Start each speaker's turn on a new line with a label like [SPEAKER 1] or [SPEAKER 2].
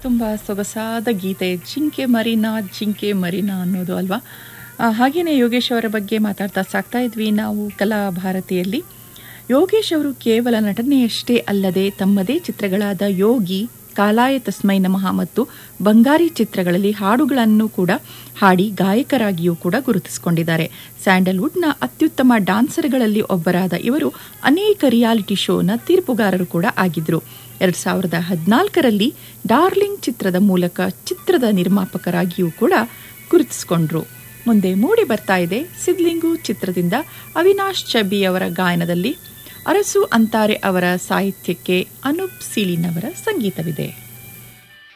[SPEAKER 1] ತುಂಬ ಸೊಗಸಾದ ಗೀತೆ ಜಿಂಕೆ ಮರಿನಾ ಜಿಂಕೆ ಮರಿನಾ ಅನ್ನೋದು ಅಲ್ವಾ ಆ, ಹಾಗೇನೆ ಯೋಗೇಶ್ ಅವರ ಬಗ್ಗೆ ಮಾತಾಡ್ತಾ ಸಾಕ್ತಾ ಇದ್ವಿ ನಾವು ಕಲಾ ಭಾರತಿಯಲ್ಲಿ ಯೋಗೇಶ್ ಅವರು ಕೇವಲ ನಟನೆಯಷ್ಟೇ ಅಲ್ಲದೆ ತಮ್ಮದೇ ಚಿತ್ರಗಳಾದ ಯೋಗಿ ಕಾಲಾಯ ತಸ್ಮೈ ನಮಃ ಮತ್ತು ಬಂಗಾರಿ ಚಿತ್ರಗಳಲ್ಲಿ ಹಾಡುಗಳನ್ನು ಕೂಡ ಹಾಡಿ ಗಾಯಕರಾಗಿಯೂ ಕೂಡ ಗುರುತಿಸಿಕೊಂಡಿದ್ದಾರೆ ಸ್ಯಾಂಡಲ್ವುಡ್ನ ಅತ್ಯುತ್ತಮ ಡಾನ್ಸರ್ಗಳಲ್ಲಿ ಒಬ್ಬರಾದ ಇವರು ಅನೇಕ ರಿಯಾಲಿಟಿ ಶೋನ ತೀರ್ಪುಗಾರರು ಕೂಡ ಆಗಿದ್ರು ಎರಡ್ ಸಾವಿರದ ಹದಿನಾಲ್ಕರಲ್ಲಿ ಡಾರ್ಲಿಂಗ್ ಚಿತ್ರದ ಮೂಲಕ ಚಿತ್ರದ ನಿರ್ಮಾಪಕರಾಗಿಯೂ ಕೂಡ ಗುರುತಿಸಿಕೊಂಡ್ರು ಮುಂದೆ ಮೂಡಿ ಬರ್ತಾ ಇದೆ ಸಿದ್ಲಿಂಗು ಚಿತ್ರದಿಂದ ಅವಿನಾಶ್ ಚಬ್ಬಿ ಅವರ ಗಾಯನದಲ್ಲಿ ಅರಸು ಅಂತಾರೆ ಅವರ ಸಾಹಿತ್ಯಕ್ಕೆ ಅನೂಪ್ ಸೀಲಿನವರ ಸಂಗೀತವಿದೆ